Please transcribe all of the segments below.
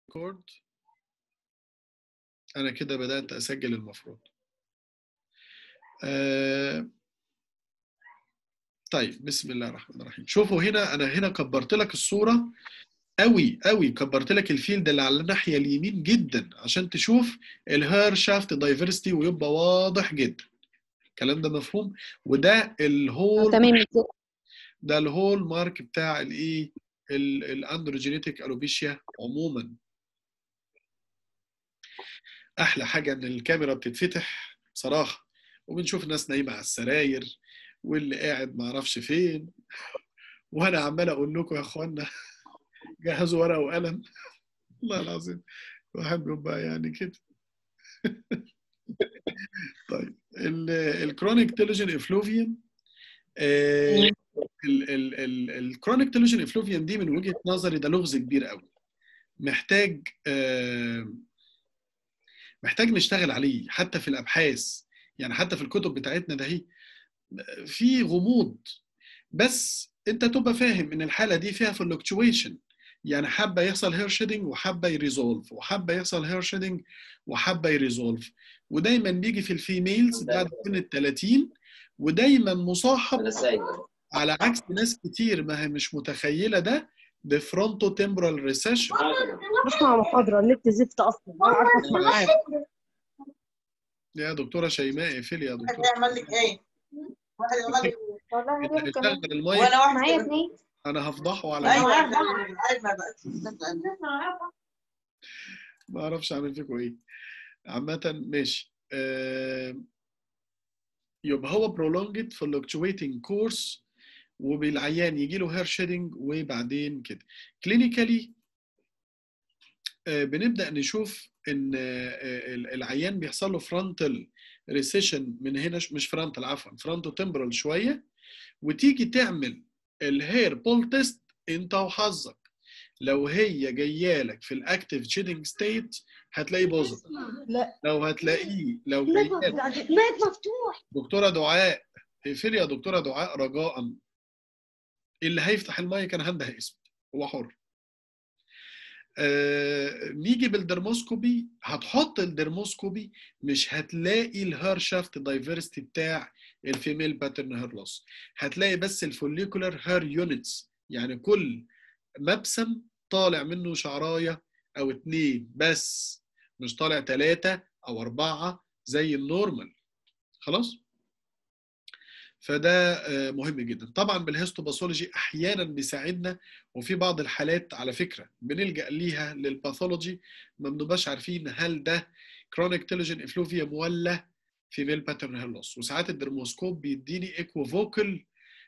ريكورد انا كده بدات اسجل المفروض آه طيب بسم الله الرحمن الرحيم شوفوا هنا انا هنا كبرت لك الصوره قوي قوي كبرت لك الفيلد اللي على الناحيه اليمين جدا عشان تشوف الهير شافت دايفرستي ويبقى واضح جدا الكلام ده مفهوم وده الهول تمام ده الهول مارك بتاع الايه الاندروجينيتك الوبيشيا عموما احلى حاجه ان الكاميرا بتتفتح بصراحه وبنشوف ناس نايمه على السراير واللي قاعد معرفش فين وانا عمال اقول لكم يا اخوانا جهزوا ورقه وقلم والله العظيم الواحد بيبقى يعني كده طيب الكرونيك تيلوجين افلوفيان الكرونيك تيلوجين افلوفيان دي من وجهه نظري ده لغز كبير قوي محتاج محتاج نشتغل عليه حتى في الابحاث يعني حتى في الكتب بتاعتنا ده هي في غموض بس انت تبقى فاهم ان الحاله دي فيها فلكتويشن يعني حابه يحصل هير شيدنج وحابه يريزولف وحابه يحصل هير شيدنج وحابه يريزولف ودايما بيجي في الفيميلز بعد سن ال 30 ودايما مصاحب على عكس ناس كتير ما هي مش متخيله ده بفرونتو تمبرال ريسيشن بسمع محاضرة النت زفت أصلا ما عارفة أسمع معاك يا دكتوره شيماء اقفلي يا دكتوره هيعمل لك ايه؟ واحد يعمل لك والله انت هي كمان هتشغل المايك ولا واحد معايا كمان. اثنين انا هفضحه على ايوه فكرة. عايز ما بقتش ما اعرفش اعمل فيكم ايه عامه ماشي آه، يبقى هو prolonged fluctuating course وبالعيان يجي له هير شيدنج وبعدين كده كلينيكالي بنبدا نشوف ان آه، العيان بيحصل له فرونتال ريسيشن من هنا مش فرونتال عفوا فرونتو تمبرال شويه وتيجي تعمل الهير بول تيست انت وحظك لو هي جايه لك في الاكتيف شيدنج ستيت هتلاقيه بوزيتيف لا لو هتلاقيه لو جايه لك مايك مفتوح دكتوره دعاء اقفلي يا دكتوره دعاء رجاء اللي هيفتح المايك انا هنده اسمه هو حر آه، نيجي بالدرموسكوبي هتحط الدرموسكوبي مش هتلاقي الهير شافت دايفرستي بتاع الفيميل باترن هير لوس هتلاقي بس الفوليكولار هير يونتس يعني كل مبسم طالع منه شعرايه او اتنين بس مش طالع ثلاثه او اربعه زي النورمال خلاص فده آه، مهم جدا طبعا بالهيستوباثولوجي احيانا بيساعدنا وفي بعض الحالات على فكره بنلجا ليها للباثولوجي ما بنبقاش عارفين هل ده كرونيك تيلوجين افلوفيوم ولا فيميل باترن هير لوس وساعات الدرموسكوب بيديني ايكوفوكال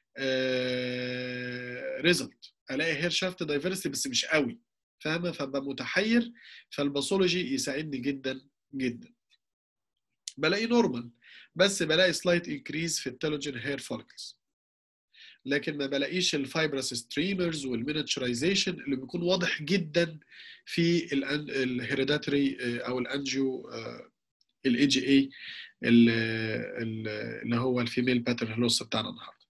ريزلت الاقي هير شافت دايفرستي بس مش قوي فاهمه فابقى متحير فالباثولوجي يساعدني جدا جدا بلاقي نورمال بس بلاقي سلايت انكريز في التيلوجين هير فوليكلز لكن ما بلاقيش الفايبرس ستريمرز والمينيتشرايزيشن اللي بيكون واضح جدا في الهيريداتري او الانجيو الاي جي اي اللي هو الفيميل باترن لوس بتاعنا النهارده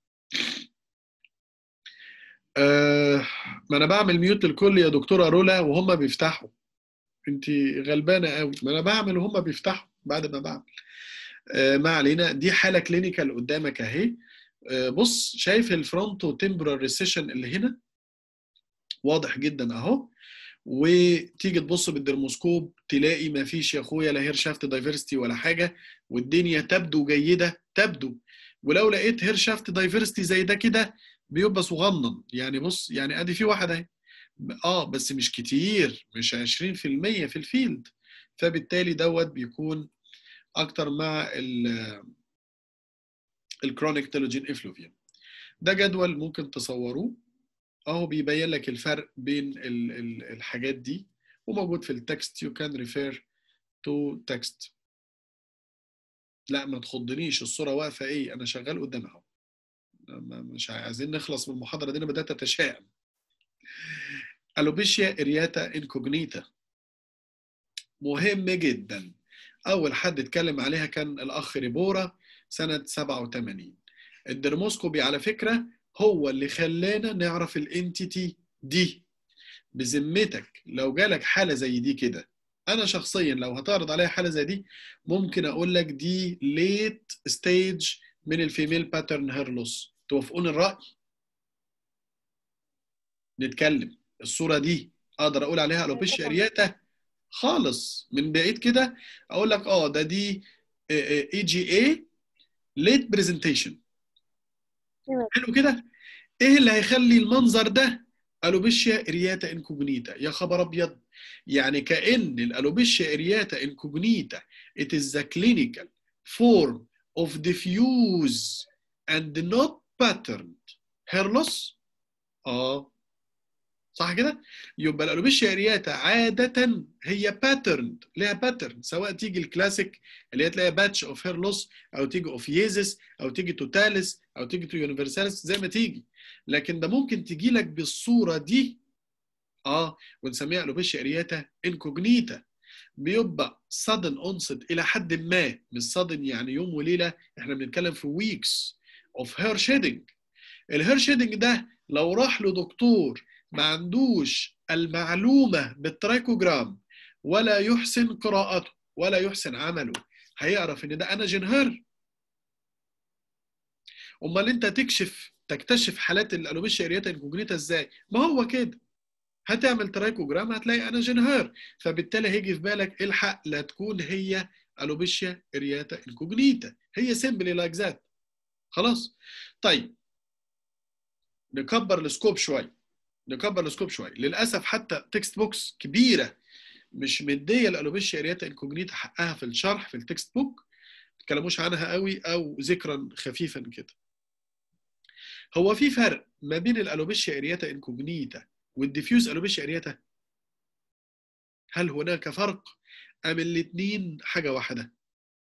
آه، ما انا بعمل ميوت للكل يا دكتوره رولا وهم بيفتحوا انت غلبانه قوي ما انا بعمل وهم بيفتحوا بعد ما بعمل آه، ما علينا دي حاله كلينيكال قدامك اهي آه، بص شايف الفرونتو تمبرال ريسيشن اللي هنا واضح جدا اهو وتيجي تبص بالدرموسكوب تلاقي ما فيش يا اخويا لا هير شافت دايفرستي ولا حاجه والدنيا تبدو جيده تبدو ولو لقيت هير شافت دايفرستي زي ده كده بيبقى صغنن يعني بص يعني ادي في واحد اهي اه بس مش كتير مش 20% في الفيلد فبالتالي دوت بيكون اكتر مع ال الكرونيك تيلوجين افلوفيوم ده جدول ممكن تصوروه اهو بيبين لك الفرق بين ال ال الحاجات دي وموجود في التكست يو كان ريفير تو تكست لا ما تخضنيش الصوره واقفه ايه انا شغال قدام اهو ما- مش عايزين نخلص من المحاضره دي انا بدات اتشائم الوبيشيا ارياتا انكوجنيتا مهم جدا اول حد اتكلم عليها كان الاخ ريبورا سنه 87 الدرموسكوبي على فكره هو اللي خلانا نعرف الانتيتي دي بذمتك لو جالك حاله زي دي كده انا شخصيا لو هتعرض عليا حاله زي دي ممكن اقول لك دي ليت ستيج من الفيميل باترن هير لوس توافقون الراي نتكلم الصوره دي اقدر اقول عليها الوبيشيا ارياتا خالص من بعيد كده اقول لك اه ده دي اي جي اي ليت برزنتيشن تمام. حلو كده ايه اللي هيخلي المنظر ده الوبيشيا ارياتا انكوجنيتا يا خبر ابيض يعني كأن الالوبيشيا ارياتا انكوجنيتا it is the clinical form of diffuse and not patterned hair loss اه صح كده يبقى الالوبيشيا ارياتا عاده هي باترند ليها باترن سواء تيجي الكلاسيك اللي هي تلاقيها باتش اوف هير لوس او تيجي اوفيزس او تيجي توتاليس او تيجي تو يونيفرساليس زي ما تيجي لكن ده ممكن تجي لك بالصوره دي اه ونسميها الوبيشيا ارياتا انكوجنيتا بيبقى sudden onset الى حد ما مش sudden يعني يوم وليله احنا بنتكلم في weeks of hair shedding الهير شيدنج ده لو راح لدكتور ما عندوش المعلومه بالترايكوجرام ولا يحسن قراءته ولا يحسن عمله هيعرف ان ده اناجين هير امال انت تكشف تكتشف حالات الالوبيشيا ارياتا انكوجنيتا ازاي ما هو كده هتعمل ترايكوجرام هتلاقي اناجين هير فبالتالي هيجي في بالك الحق لا تكون هي الوبيشيا ارياتا انكوجنيتا هي سيمبلي لايك ذات خلاص طيب نكبر السكوب شويه نكبر السكوب شويه للاسف حتى تكست بوكس كبيره مش مديه الالوبيشيا ارياتا انكوجنيتا حقها في الشرح في التكست بوك ما تكلموش عنها قوي او ذكرا خفيفا كده هو في فرق ما بين الالوبيشيا ارياتا انكوجنيتا والديفيوز الوبيشيا ارياتا هل هناك فرق ام الاثنين حاجه واحده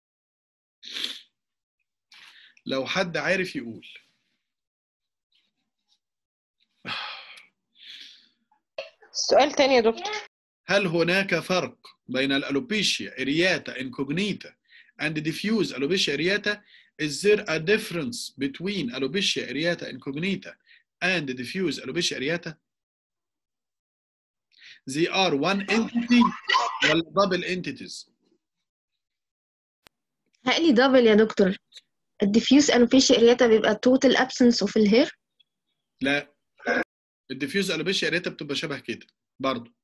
لو حد عارف يقول السؤال تاني يا دكتور هل هناك فرق بين الالوبيشيا ارياتا انكوجنيتا and diffuse alopecia areata is there a difference between alopecia areata incognita and diffuse alopecia areata they are one entity ولا double entities هقلي دبل يا دكتور الديفيوز الوبيشيا ارياتا بيبقى total absence of الهير لا الديفيوز الوبيشيا ارياتا بتبقى شبه كده برضه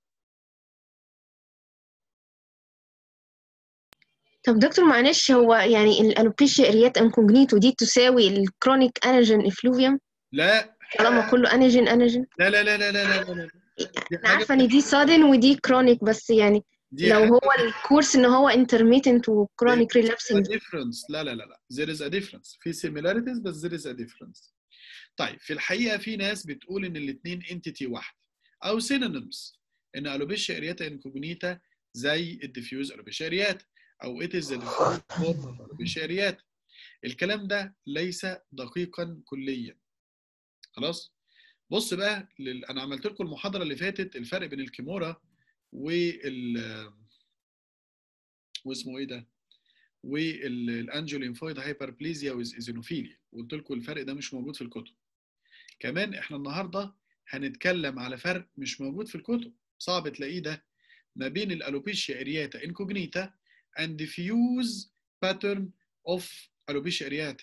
طب دكتور معلش هو يعني الالوبيشيا ارياتا انكوجنيتو دي تساوي الكرونيك انرجين افلوفيوم لا طالما كله انرجين انرجين لا لا لا لا لا لا, لا, لا. دي انا عارفه ان دي sudden ودي كرونيك بس يعني دي لو حاجة- هو الكورس ان هو intermittent وكرونيك There is a relapsing difference لا لا لا لا there is a difference في similarities بس there is a difference طيب في الحقيقة في ناس بتقول إن الاتنين entity واحد أو synonyms إن ألوبيشيا أرياتا انكوجنيتا زي الديفيوز ألوبيشيا أرياتا أو it is the diffuse form of ألوبيشيا أرياتا الكلام ده ليس دقيقا كليا خلاص بص بقى لل... أنا عملت لكم المحاضرة اللي فاتت الفرق بين الكيمورا وال واسمه ايه ده؟ والانجيولينفويد هايبربليزيا وايزينوفيليا وقلت لكم الفرق ده مش موجود في الكتب كمان احنا النهارده هنتكلم على فرق مش موجود في الكتب صعب تلاقيه ده ما بين الالوبيشيا ارياتا انكوجنيتا and diffuse pattern of alopecia areata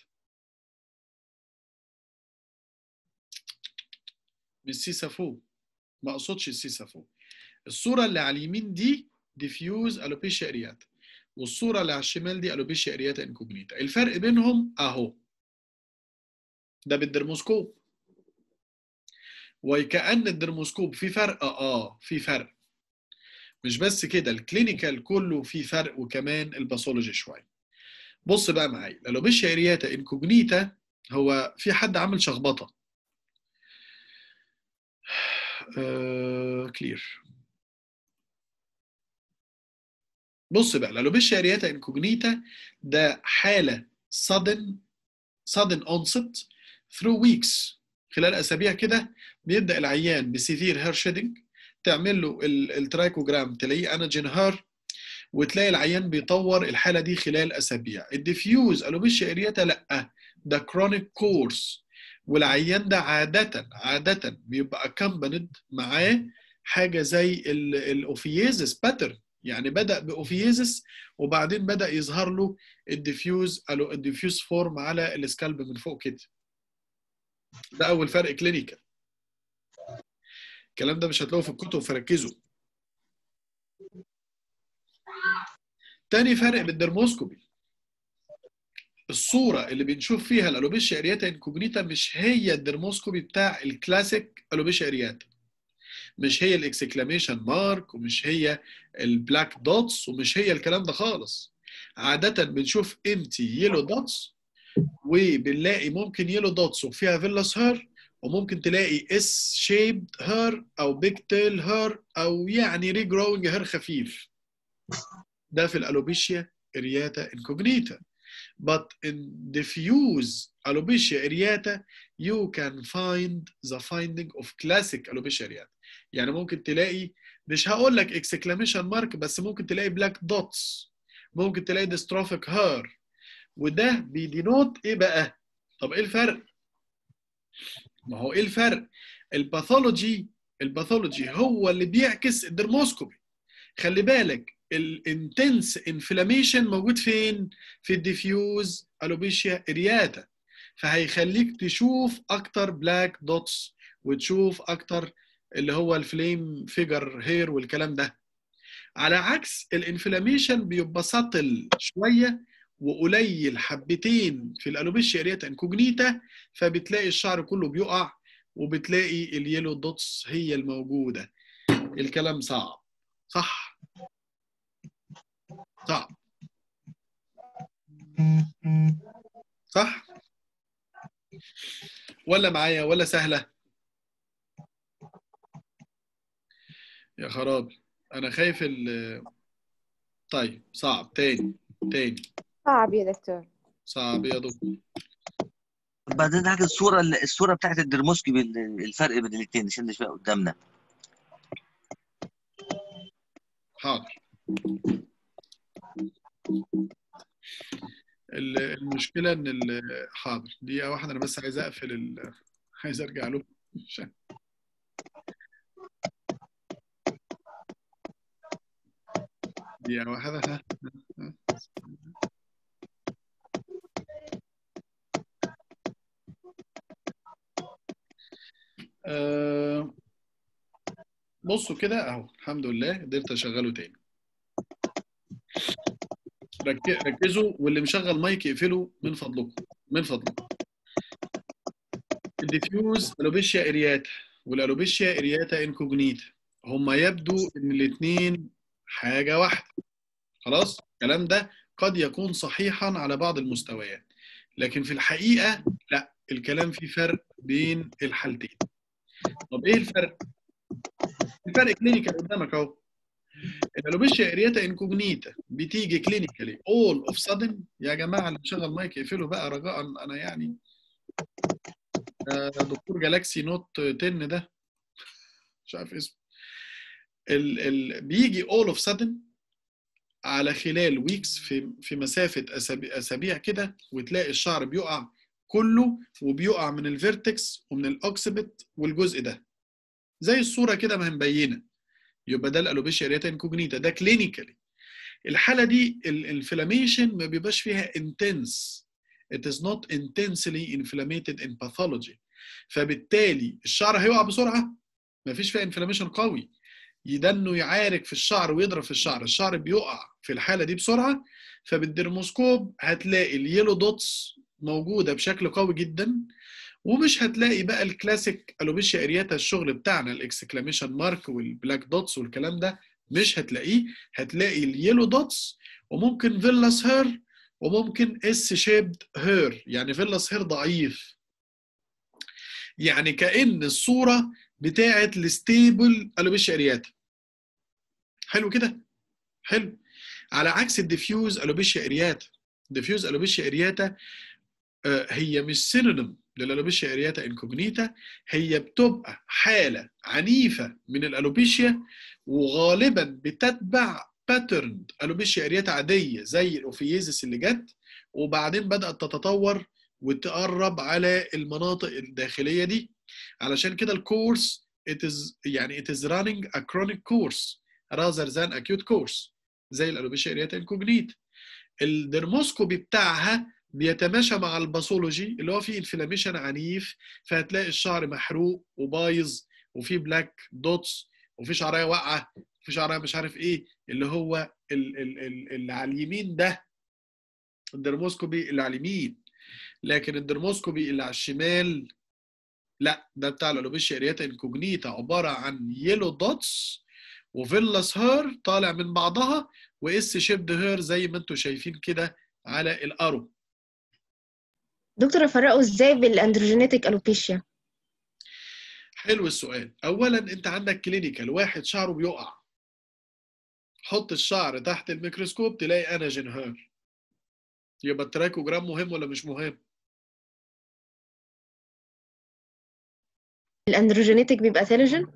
مش سيسافو ما اقصدش السيسافو الصوره اللي على اليمين دي diffuse alopecia areata والصوره اللي على الشمال دي الوبيشيا ارياتا انكوجنيتا الفرق بينهم اهو ده بالدرموسكوب وكأن الدرموسكوب في فرق اه في فرق مش بس كده الكلينيكال كله في فرق وكمان الباثولوجي شويه بص بقى معايا الالوبيشيا ارياتا انكوجنيتا هو في حد عامل شخبطه آه كلير بص بقى الالوبيشيا ارياتا انكوجنيتا ده حاله sudden sudden onset through weeks خلال اسابيع كده بيبدا العيان بسيفير هير شيدنج تعمل له ال- الترايكوجرام تلاقيه اناجين هير وتلاقي العيان بيطور الحاله دي خلال اسابيع الديفيوز الوبيشيا ارياتا لا ده كرونيك كورس والعيان ده عاده عاده بيبقى accompanied معاه حاجه زي الاوفيزس باترن يعني بدا باوفيزس وبعدين بدا يظهر له الديفيوز الديفيوز فورم على السكالب من فوق كده ده اول فرق كلينيكال الكلام ده مش هتلاقوه في الكتب فركزوا تاني فرق بالدرموسكوبي الصوره اللي بنشوف فيها الالوبيشيا ارياتا انكوجنيتا مش هي الدرموسكوبي بتاع الكلاسيك الوبيشيا ارياتا مش هي الاكسكلاميشن مارك ومش هي البلاك دوتس ومش هي الكلام ده خالص عاده بنشوف امتي يلو دوتس وبنلاقي ممكن يلو دوتس وفيها فيلاس هير وممكن تلاقي اس شيبد هير او بيج تيل هير او يعني ري جروينج هير خفيف ده في الالوبيشيا ارياتا انكوجنيتا but in diffuse alopecia areata you can find the finding of classic alopecia areata يعني ممكن تلاقي مش هقول لك exclamation mark بس ممكن تلاقي black dots ممكن تلاقي dystrophic hair وده بيدينوت ايه بقى طب ايه الفرق ما هو ايه الفرق الباثولوجي الباثولوجي هو اللي بيعكس الدرموسكوبي خلي بالك الانتنس انفلاميشن موجود فين في الديفيوز الوبيشيا ارياتا فهيخليك تشوف اكتر بلاك دوتس وتشوف اكتر اللي هو الفليم فيجر هير والكلام ده على عكس الانفلاميشن بيبقى سطل شويه وقليل حبتين في الالوبيشيا ارياتا انكوجنيتا فبتلاقي الشعر كله بيقع وبتلاقي اليلو دوتس هي الموجوده الكلام صعب صح صعب صح ولا معايا ولا سهله يا خرابي انا خايف ال طيب صعب تاني تاني صعب يا دكتور صعب يا دكتور بعدين حاجه الصوره الصوره بتاعت الدرموسكي الفرق بين الاثنين عشان نشوفها قدامنا حاضر المشكله ان ال- حاضر دقيقه واحده انا بس عايز اقفل ال... عايز ارجع له عشان دقيقه واحده ها ها. آه، بصوا كده اهو الحمد لله قدرت اشغله تاني رك- ركزوا واللي مشغل مايك يقفله من فضلكم من فضلكم الديفيوز الوبيشيا ارياتا والالوبيشيا ارياتا انكوجنيتا هما يبدو ان الاثنين حاجه واحده خلاص الكلام ده قد يكون صحيحا على بعض المستويات لكن في الحقيقه لا الكلام فيه فرق بين الحالتين طب ايه الفرق الفرق كلينيكال قدامك اهو الالوبيشيا ارياتا انكوجنيتا بتيجي كلينيكالي اول اوف سادن يا جماعه اللي مشغل مايك يقفله بقى رجاء انا يعني آه، دكتور جالاكسي نوت 10 ده مش عارف اسمه ال ال بيجي اول اوف سادن على خلال ويكس في في مسافه اسابيع اسابيع كده وتلاقي الشعر بيقع كله وبيقع من الفيرتكس ومن الاوكسبت والجزء ده زي الصوره كده ما هي مبينه يبقى ده الالوبيشيا ارياتا انكوجنيتا ده كلينيكالي الحاله دي الانفلاميشن ما بيبقاش فيها intense it is not intensely inflamed in pathology فبالتالي الشعر هيقع بسرعه ما فيش فيها انفلاميشن قوي يدنه يعارك في الشعر ويضرب في الشعر الشعر بيقع في الحاله دي بسرعه فبالدرموسكوب هتلاقي اليلو دوتس موجوده بشكل قوي جدا ومش هتلاقي بقى الكلاسيك الوبيشيا ارياتا الشغل بتاعنا الاكسكلاميشن مارك والبلاك دوتس والكلام ده مش هتلاقيه هتلاقي اليلو دوتس وممكن فيلاس هير وممكن اس شيبد هير يعني فيلاس هير ضعيف يعني كأن الصورة بتاعة الستيبل الوبيشيا ارياتا حلو كده حلو على عكس الديفيوز الوبيشيا ارياتا الديفيوز الوبيشيا ارياتا آه، هي مش سينونيم للالوبيشيا ارياتا انكوجنيتا هي بتبقى حاله عنيفه من الالوبيشيا وغالبا بتتبع باترن الوبيشيا ارياتا عاديه زي الاوفييزس اللي جت وبعدين بدات تتطور وتقرب على المناطق الداخليه دي علشان كده الكورس it is يعني it is running a chronic course rather than acute course زي الالوبيشيا ارياتا انكوجنيت الدرموسكوبي بتاعها بيتماشى مع الباثولوجي اللي هو فيه انفلاميشن عنيف فهتلاقي الشعر محروق وبايظ وفيه بلاك دوتس وفي شعرايه واقعه وفي شعرايه مش عارف ايه اللي هو ال- ال- ال- اللي على اليمين ده الدرموسكوبي اللي على اليمين لكن الدرموسكوبي اللي على الشمال لا ده بتاع الالوبيشيا ارياتا انكوجنيتا عباره عن يلو دوتس وفيلاس هير طالع من بعضها واس شيبد هير زي ما انتم شايفين كده على الارو دكتور افرقه ازاي بالاندروجينيتك الوبيشيا حلو السؤال اولا انت عندك كلينيكال واحد شعره بيقع حط الشعر تحت الميكروسكوب تلاقي اناجين هير يبقى التراكوجرام مهم ولا مش مهم الاندروجينيتك بيبقى ثيلوجين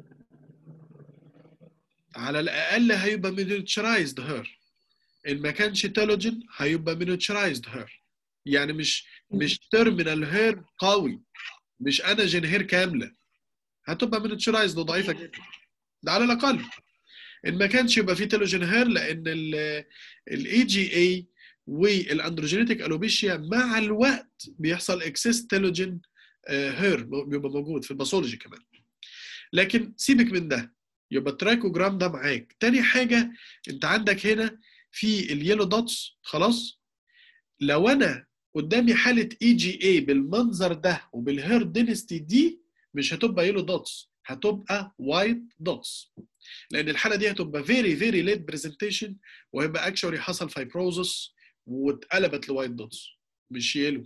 على الاقل هيبقى مينيتشرايزد هير ان ما كانش تالوجين هيبقى مينيتشرايزد هير يعني مش مش تيرمينال هير قوي مش اناجين هير كامله هتبقى مينيتشرايزد وضعيفه جدا ده على الاقل ان ما كانش يبقى في تالوجين هير لان الاي جي اي والاندروجينيتك الوبيشيا مع الوقت بيحصل اكسس تالوجين هير بيبقى موجود في الباثولوجي كمان لكن سيبك من ده يبقى الترايكوجرام ده معاك تاني حاجه انت عندك هنا في اليلو دوتس خلاص لو انا قدامي حاله اي جي اي بالمنظر ده وبالهير دينستي دي مش هتبقى يلو دوتس هتبقى وايت دوتس لان الحاله دي هتبقى فيري فيري ليت برزنتيشن وهيبقى اكشولي حصل فايبروزس واتقلبت لوايت دوتس مش يلو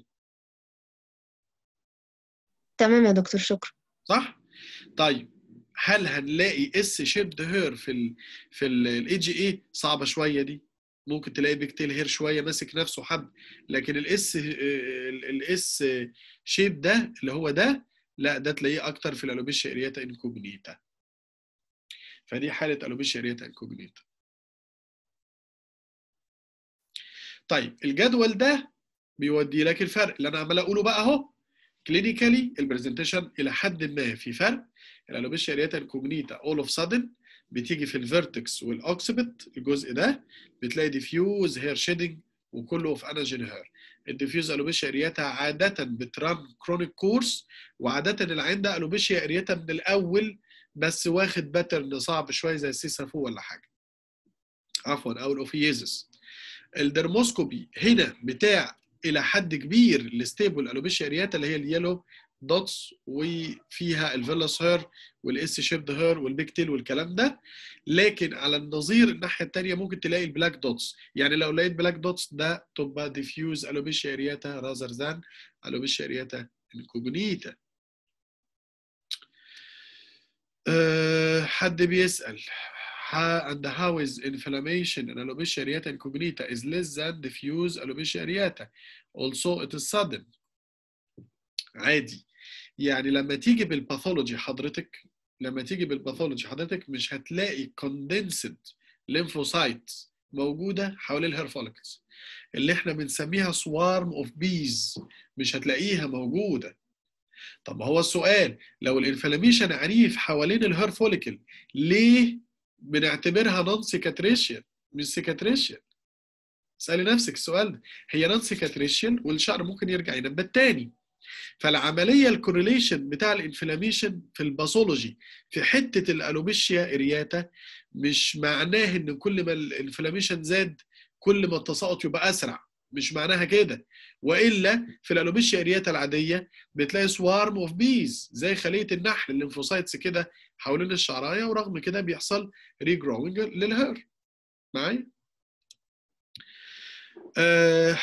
تمام يا دكتور شكرا صح؟ طيب هل هنلاقي اس شيبد هير في ال في الاي جي اي صعبه شويه دي ممكن تلاقي بيك تيل هير شويه ماسك نفسه حب لكن الاس الاس شيب ده اللي هو ده لا ده تلاقيه اكتر في الالوبيشيا ارياتا انكوجنيتا فدي حاله الوبيشيا ارياتا انكوجنيتا طيب الجدول ده بيودي لك الفرق اللي انا عمال اقوله بقى اهو كلينيكالي البرزنتيشن الى حد ما في فرق الالوبيشيا ارياتا انكوجنيتا اول اوف سادن بتيجي في الفيرتكس والاوكسبت الجزء ده بتلاقي ديفيوز هير شيدنج وكله في اناجين هير الديفيوز الوبيشيا ارياتا عاده بتران كرونيك كورس وعاده العين ده الوبيشيا ارياتا من الاول بس واخد باترن صعب شويه زي السيسافو ولا حاجه عفوا او الاوفييزس الدرموسكوبي هنا بتاع الى حد كبير الستيبل الوبيشيا ارياتا اللي هي اليلو دوتس وفيها الفيلاس هير والاس شيبد هير والبيك تيل والكلام ده لكن على النظير الناحيه الثانيه ممكن تلاقي البلاك دوتس يعني لو لقيت بلاك دوتس ده تبقى ديفيوز الوبيشيا ارياتا رازر ذان الوبيشيا ارياتا انكوجنيتا أه حد بيسال and how is inflammation in alopecia areata incognita is less than diffuse alopecia areata also it is sudden عادي يعني لما تيجي بالباثولوجي حضرتك لما تيجي بالباثولوجي حضرتك مش هتلاقي كوندنسد ليمفوسايت موجوده حوالين الهير فوليكلز اللي احنا بنسميها سوارم اوف بيز مش هتلاقيها موجوده طب هو السؤال لو الانفلاميشن عنيف حوالين الهير فوليكل ليه بنعتبرها نون سيكاتريشيال مش سيكاتريشيال اسالي نفسك السؤال ده هي نون سيكاتريشيال والشعر ممكن يرجع ينبت تاني فالعمليه الكورليشن بتاع الانفلاميشن في الباثولوجي في حته الالوبيشيا ارياتا مش معناه ان كل ما الانفلاميشن زاد كل ما التساقط يبقى اسرع مش معناها كده والا في الالوبيشيا ارياتا العاديه بتلاقي سوارم اوف بيز زي خليه النحل الليمفوسايتس كده حوالين الشعرايه ورغم كده بيحصل ريجروينج للهير معايا آه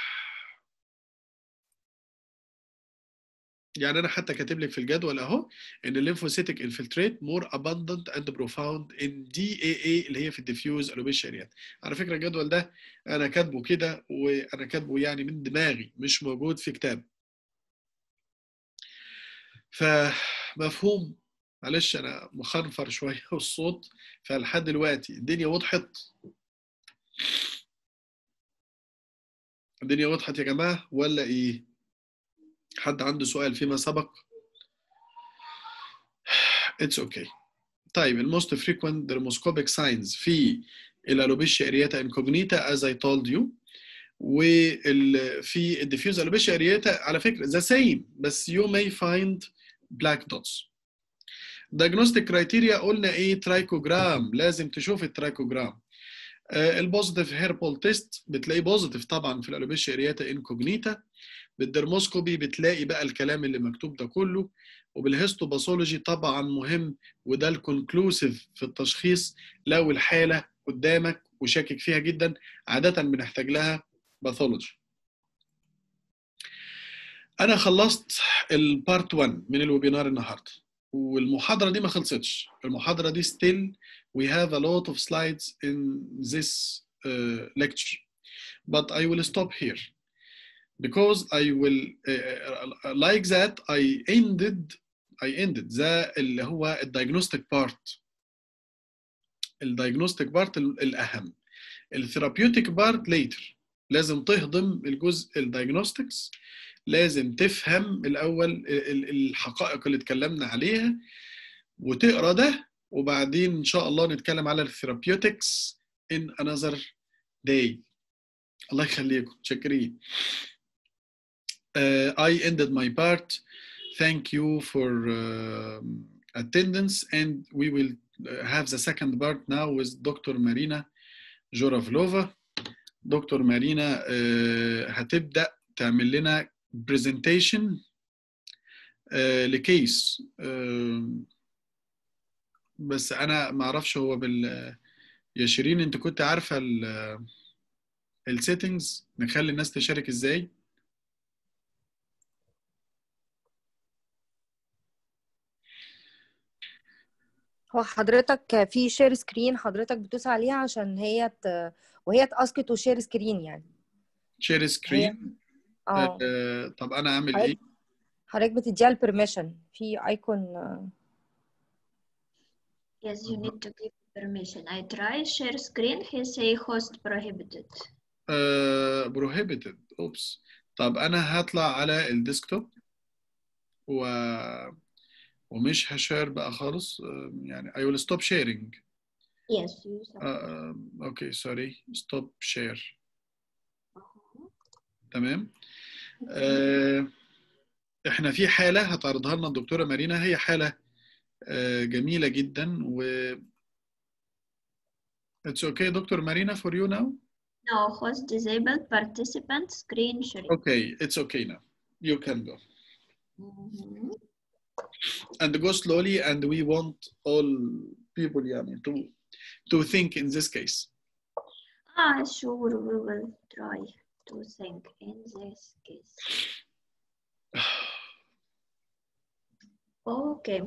يعني انا حتى كاتب لك في الجدول اهو ان الليمفوسيتك انفلتريت مور اباندنت اند بروفاوند ان دي اي اي اللي هي في الديفيوز الوبيشيا اريات على فكره الجدول ده انا كاتبه كده وانا كاتبه يعني من دماغي مش موجود في كتاب فمفهوم معلش انا مخنفر شويه والصوت فلحد دلوقتي الدنيا وضحت الدنيا وضحت يا جماعه ولا ايه حد عنده سؤال فيما سبق اتس اوكي okay. طيب الموست frequent dermoscopic signs في الالوبيشيا ارياتا انكوجنيتا as I told you وفي الديفيوز الوبيشيا ارياتا على فكره ذا سيم بس you may find black dots diagnostic criteria قلنا ايه ترايكوجرام لازم تشوف الترايكوجرام البوزيتيف هيربول تيست بتلاقيه بوزيتيف طبعا في الالوبيشيا ارياتا انكوجنيتا بالدرموسكوبي بتلاقي بقى الكلام اللي مكتوب ده كله وبالهيستوباثولوجي طبعا مهم وده الكونكلوسيف في التشخيص لو الحاله قدامك وشاكك فيها جدا عاده بنحتاج لها باثولوجي انا خلصت البارت 1 من الويبينار النهارده والمحاضره دي ما خلصتش المحاضره دي still we have a lot of slides in this uh, lecture but I will stop here because I will uh, like that I ended I ended ذا اللي هو الدايجنوستيك بارت الدايجنوستيك بارت الأهم الثيرابيوتيك بارت ليتر لازم تهضم الجزء الدايجنوستكس لازم تفهم الأول الحقائق اللي اتكلمنا عليها وتقرا ده وبعدين إن شاء الله نتكلم على الثيرابيوتكس in another day الله يخليكم شاكرين uh, I ended my part thank you for uh, attendance and we will have the second part now with Dr. Marina Joravlova. دكتور مارينا uh, هتبدأ تعمل لنا presentation uh, لكيس uh, بس أنا ما أعرفش هو بال يا شيرين أنت كنت عارفة السيتنجز نخلي الناس تشارك إزاي؟ هو حضرتك في شير سكرين حضرتك بتدوس عليها عشان هي ت... وهي تاسك تو شير سكرين يعني شير سكرين اه آه طب انا اعمل حضرتك- ايه حضرتك بتديها البرميشن في ايكون Yes, you need to give permission. I try share screen. He say host prohibited. آه prohibited اوبس طب انا هطلع على الديسكتوب و ومش هشير بقى خالص آه، يعني I will stop sharing Yes, you آه، آه، اوكي سوري stop share تمام آه، احنا في حالة هتعرضها لنا الدكتورة مارينا هي حالة آه، جميلة جدا و It's okay دكتور مارينا for you now No, host disabled participant screen sharing. Okay it's okay now you can go Mhm. and go slowly and we want all people يعني to to think in this case Ah, sure, we will try to think in this case. Okay.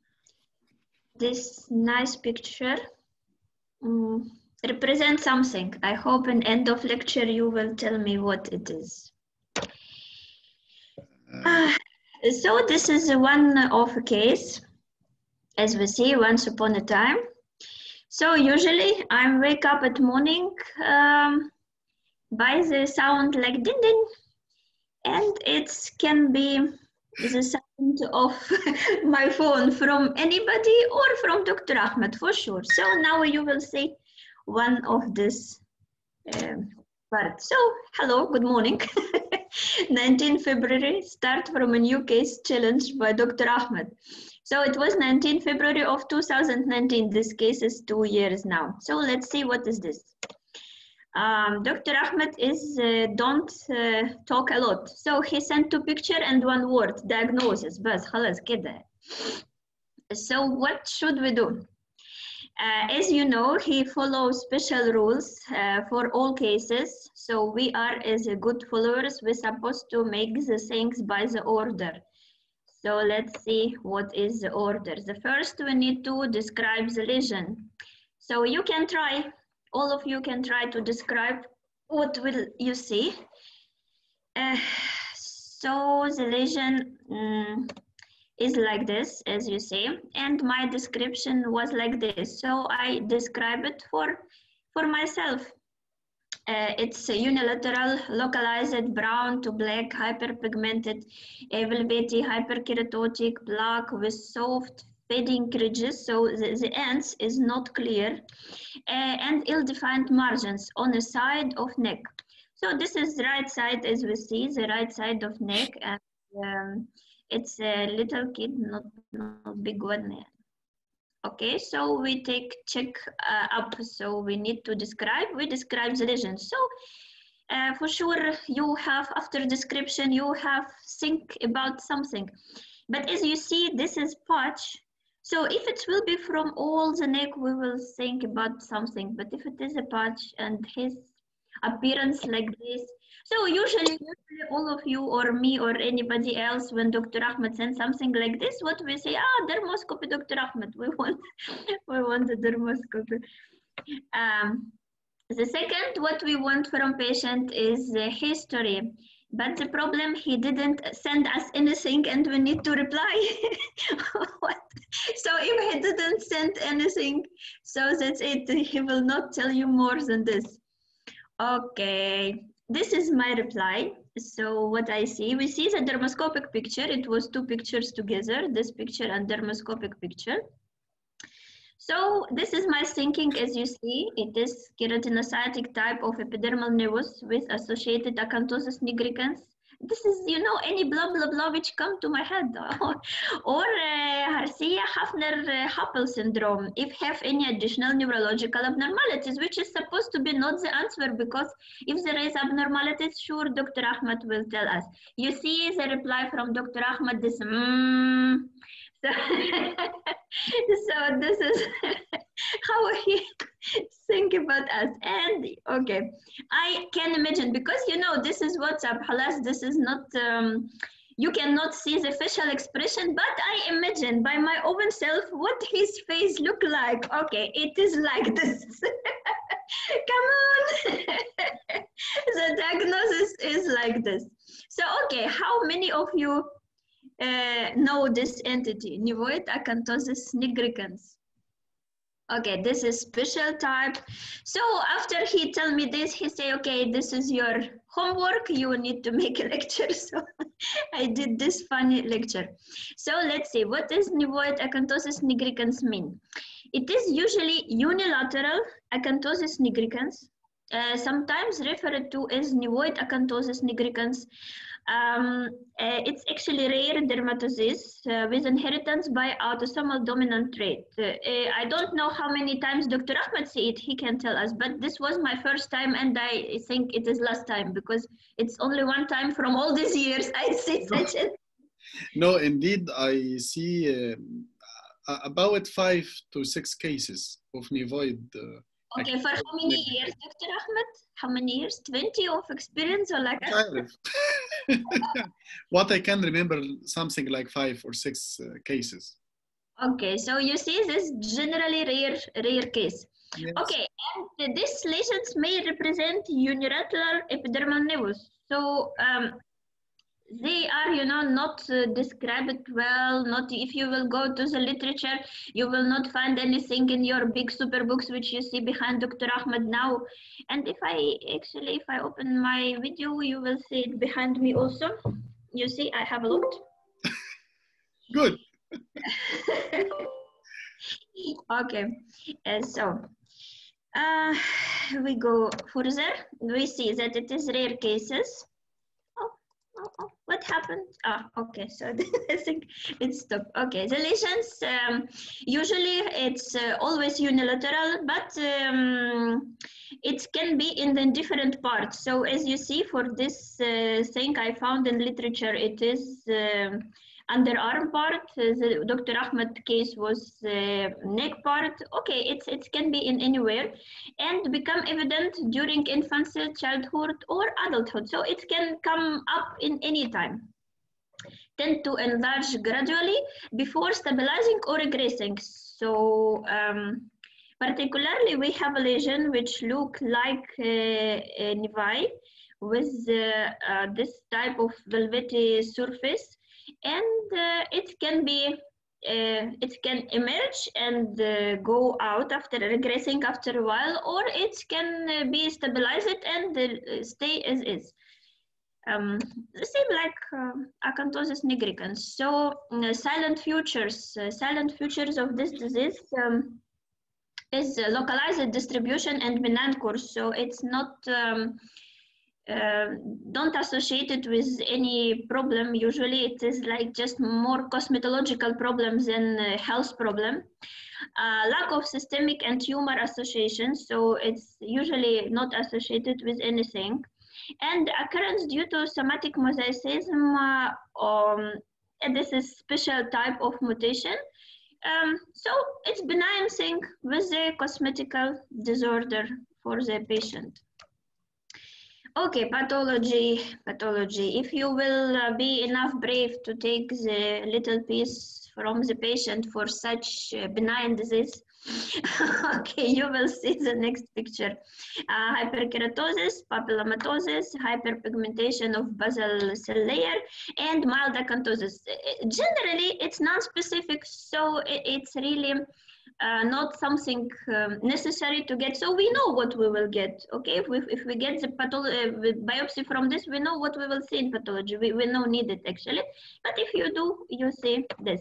This nice picture mm, represents something. I hope in end of lecture you will tell me what it is. Ah, so this is one of a case, as we see once upon a time. So usually I wake up at morning um, by the sound like ding ding, and it can be the sound of my phone from anybody or from Dr. Ahmed for sure. So now you will see one of this um, part. So hello, good morning. 19 February, start from a new case challenged by Dr. Ahmed. So it was 19 February of 2019. This case is two years now. So let's see what is this. Um, Dr. Ahmed is uh, don't uh, talk a lot. So he sent two picture and one word diagnosis. بس خلاص كده. So what should we do? Uh, as you know, he follows special rules uh, for all cases. So we are, as a good followers, we're supposed to make the things by the order. So let's see what is the order. The first we need to describe the lesion. So you can try, all of you can try to describe what will you see. Uh, so the lesion mm, is like this, as you see, and my description was like this. So I describe it for, for myself. Uh, it's a unilateral, localized brown to black, hyperpigmented, velvety, hyperkeratotic, black with soft fading ridges, so the, the ends is not clear, uh, and ill-defined margins on the side of neck. So this is the right side as we see, the right side of neck, and um, it's a little kid, not, not big one. Okay, so we take check uh, up. So we need to describe, we describe the lesion. So uh, for sure you have after description, you have think about something. But as you see, this is patch. So if it will be from all the neck, we will think about something. But if it is a patch and his appearance like this, so usually, usually all of you or me or anybody else, when Dr. Ahmed sends something like this, what we say, ah, dermoscopy, Dr. Ahmed, we want, we want the dermoscopy. Um, the second, what we want from patient is the history. But the problem, he didn't send us anything and we need to reply. what? So if he didn't send anything, so that's it. He will not tell you more than this. Okay, this is my reply. So what I see, we see the dermoscopic picture. It was two pictures together, this picture and dermoscopic picture. So this is my thinking as you see, it is keratinocytic type of epidermal nevus with associated acanthosis nigricans. This is, you know, any blah, blah, blah, which come to my head. or uh, Harcia Hafner-Happel syndrome, if have any additional neurological abnormalities, which is supposed to be not the answer because if there is abnormalities, sure, Dr. Ahmed will tell us. You see the reply from Dr. Ahmed, this, mm, so, so this is how he think about us and okay i can imagine because you know this is whatsapp halas this is not um, you cannot see the facial expression but i imagine by my own self what his face look like okay it is like this come on the diagnosis is like this so okay how many of you uh, know this entity, Nevoid acanthosis nigricans. Okay, this is special type. So after he tell me this, he say, okay, this is your homework. You need to make a lecture. So I did this funny lecture. So let's see, what does Nevoid acanthosis nigricans mean? It is usually unilateral acanthosis nigricans, uh, sometimes referred to as Nevoid acanthosis nigricans um, uh, it's actually rare dermatosis uh, with inheritance by autosomal dominant trait. Uh, I don't know how many times Dr. Ahmed see it, he can tell us, but this was my first time and I think it is last time because it's only one time from all these years I see such a... No, indeed, I see uh, about five to six cases of nevoid. Uh, Okay, for how many years, Dr. Ahmed? How many years? 20 of experience or like? what I can remember, something like five or six uh, cases. Okay, so you see this generally rare, rare case. Yes. Okay, and these lesions may represent unilateral epidermal nevus. So um, they are you know not uh, described well not if you will go to the literature you will not find anything in your big super books which you see behind dr ahmed now and if i actually if i open my video you will see it behind me also you see i have looked good okay uh, so uh, we go further we see that it is rare cases oh, oh, what happened? Ah, okay, so I think it stopped. Okay, the lesions, um, usually it's uh, always unilateral, but um, it can be in the different parts. So as you see for this uh, thing I found in literature, it is uh, underarm part. the Dr. Ahmed case was uh, neck part. Okay, it's, it can be in anywhere and become evident during infancy, childhood, or adulthood. So it can come up in any time. Tend to enlarge gradually before stabilizing or regressing. So um, particularly we have a lesion which look like uh, a nevi with uh, uh, this type of velvety surface and uh, it can be uh, it can emerge and uh, go out after regressing after a while or it can be stabilized and stay as is um, the same like uh, acanthosis nigricans. So uh, silent futures, uh, silent futures of this disease um, is a localized distribution and benign course. So it's not um, uh, don't associate it with any problem. Usually it is like just more cosmetological problems than uh, health problem. Uh, lack of systemic and tumor association. So it's usually not associated with anything. And occurrence due to somatic mosaicism, uh, um, and this is special type of mutation. Um, so it's benign thing with a cosmetical disorder for the patient. Okay, pathology, pathology. If you will uh, be enough brave to take the little piece from the patient for such uh, benign disease, okay, you will see the next picture. Uh, hyperkeratosis, papillomatosis, hyperpigmentation of basal cell layer, and mild acanthosis. Uh, Generally, it's non-specific, so it- it's really uh, not something um, necessary to get. So we know what we will get. Okay, if we, if we get the patholo- uh, with biopsy from this, we know what we will see in pathology. We, we know needed actually. But if you do, you see this.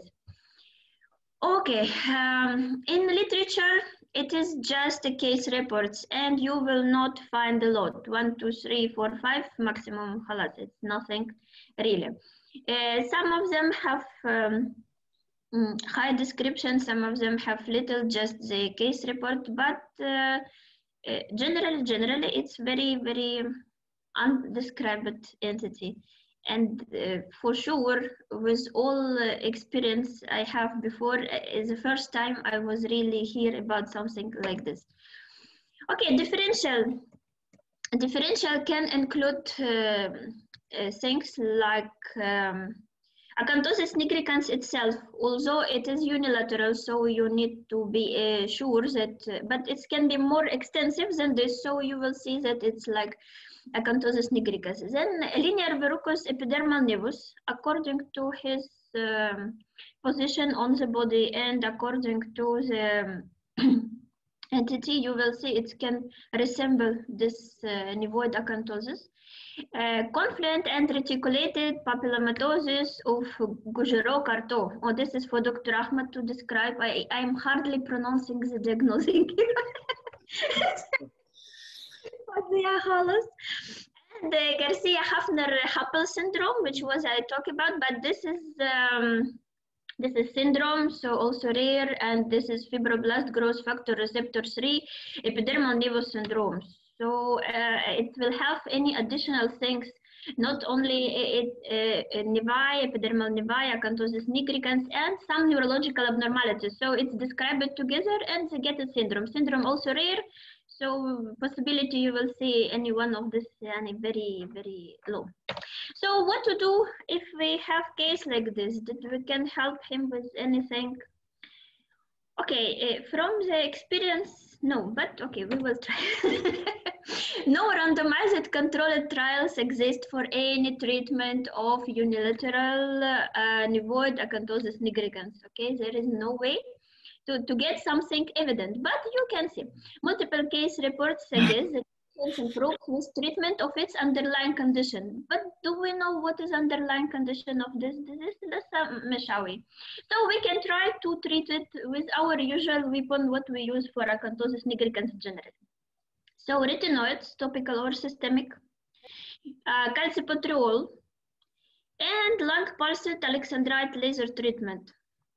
Okay, um, in literature, it is just the case reports and you will not find a lot. One, two, three, four, five, maximum halas. It's nothing really. Uh, some of them have um, mm, high description, some of them have little, just the case report, but uh, uh, generally, generally, it's very, very undescribed entity. And uh, for sure, with all uh, experience I have before, uh, is the first time I was really hear about something like this. Okay, differential. Differential can include uh, uh, things like um, Acanthosis nigricans itself, although it is unilateral, so you need to be uh, sure that, uh, but it can be more extensive than this, so you will see that it's like Acanthosis nigricans. Then linear verrucous epidermal nevus, according to his um, position on the body and according to the um, entity, you will see it can resemble this uh, nevoid acanthosis. Uh, confluent and reticulated papillomatosis of Gougerot-Carteau. Oh, this is for Dr. Ahmed to describe. I, I'm hardly pronouncing the diagnosing. Garcia Hollis. And uh, Garcia Hafner Happel syndrome, which was I talked about, but this is um, this is syndrome, so also rare, and this is fibroblast growth factor receptor 3 epidermal nevus syndrome. So uh, it will have any additional things, not only it, uh, nevi, epidermal nevi, acanthosis nigricans, and some neurological abnormalities. So it's described together and they get a syndrome. Syndrome also rare, so possibility you will see any one of this yani, very, very low. So what to do if we have case like this, that we can help him with anything? Okay, uh, from the experience, no, but okay, we will try. no randomized controlled trials exist for any treatment of unilateral uh, nevoid acanthosis nigricans. Okay, there is no way to, to get something evident, but you can see multiple case reports suggest that patients improve with treatment of its underlying condition. But do we know what is underlying condition of this disease? That's a meshawi. So we can try to treat it with our usual weapon, what we use for acanthosis nigricans generally. So retinoids, topical or systemic, uh, calcipotriol, and lung pulsed alexandrite laser treatment.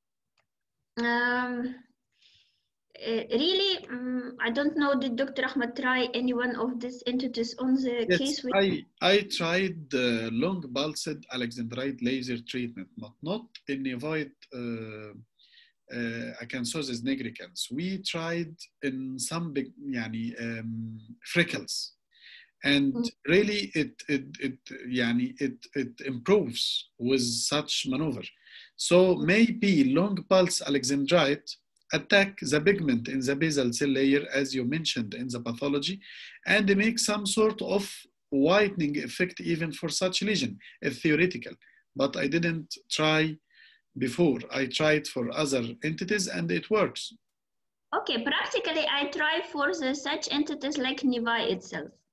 Um, uh, really, um, I don't know, did Dr. Ahmed try any one of these entities on the Yes, case? With I, I tried the long pulsed alexandrite laser treatment, but not in nevoid uh, uh, acanthosis nigricans. We tried in some big, يعني, um, freckles. And Mm. really, it it it يعني, it it improves with such maneuver. So maybe long pulse alexandrite attack the pigment in the basal cell layer, as you mentioned in the pathology, and make some sort of whitening effect even for such lesion. It's theoretical, but I didn't try before. I tried for other entities and it works. Okay, practically I try for the such entities like Nivi itself.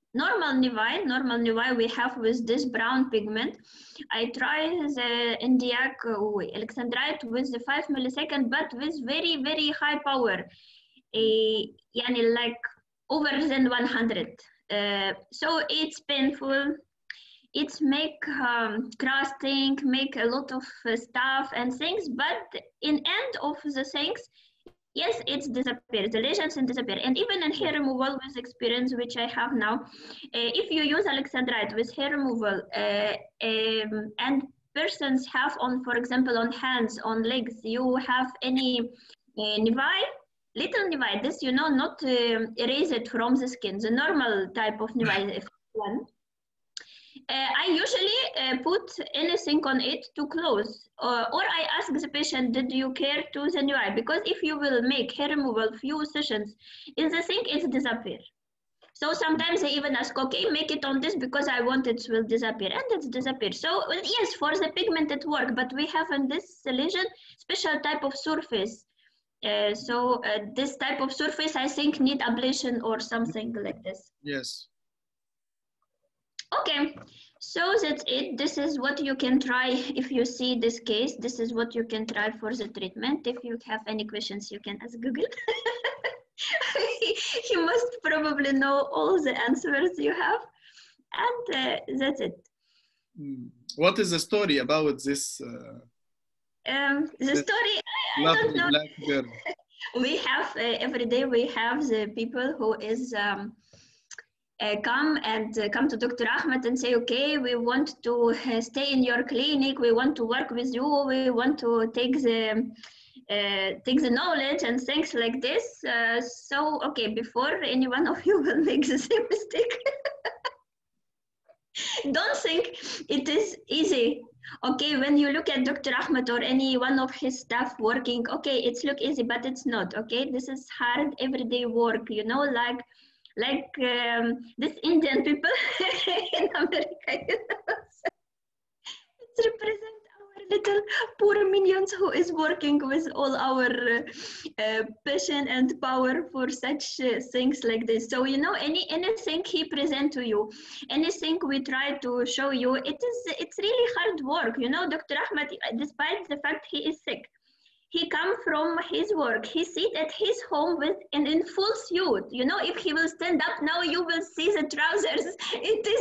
normal nevi, normal nevi we have with this brown pigment. I try the Indiac uh, Alexandrite with the 5 millisecond, but with very, very high power. Uh, يعني like over than 100. Uh, so it's painful. It's make um, crusting, make a lot of uh, stuff and things, but in end of the things, yes, it's disappear. The lesions and disappear. And even in hair removal with experience, which I have now, uh, if you use Alexandrite with hair removal uh, um, and persons have on, for example, on hands, on legs, you have any uh, nevi, little nevi, this, you know, not um erase it from the skin, the normal type of nevi, if one. Uh, I usually uh, put anything on it to close, uh, or I ask the patient, "Did you care to the new eye?" Because if you will make hair removal few sessions in the sink, it disappear. So sometimes I even ask, "Okay, make it on this because I want it will disappear," and it's disappear. So well, yes, for the pigment it work, but we have in this lesion special type of surface. Uh, so uh, this type of surface, I think, need ablation or something like this. Yes. Okay, so that's it. This is what you can try if you see this case. This is what you can try for the treatment. If you have any questions, you can ask Google. he must probably know all the answers you have. And uh, that's it. Mm. What is the story about this uh, Um, the Yes. story, I, I don't lovely know. black girl? we have uh, every day we have the people who is um, uh, come and uh, come to Dr. Ahmed and say, okay, we want to uh, stay in your clinic, we want to work with you, we want to take the uh, take the knowledge and things like this. Uh, so, okay, before any one of you will make the same mistake, don't think it is easy. Okay, when you look at Dr. Ahmed or any one of his staff working, okay, it's look easy, but it's not. Okay, this is hard everyday work. You know, like like um, this Indian people in America. You know? it represent our little poor minions who is working with all our uh, uh, passion and power for such uh, things like this. So you know, any anything he present to you, anything we try to show you, it is it's really hard work. You know, Dr. Ahmed, despite the fact he is sick, he come from his work. He sit at his home with and in full suit. You know, if he will stand up now, you will see the trousers. It is.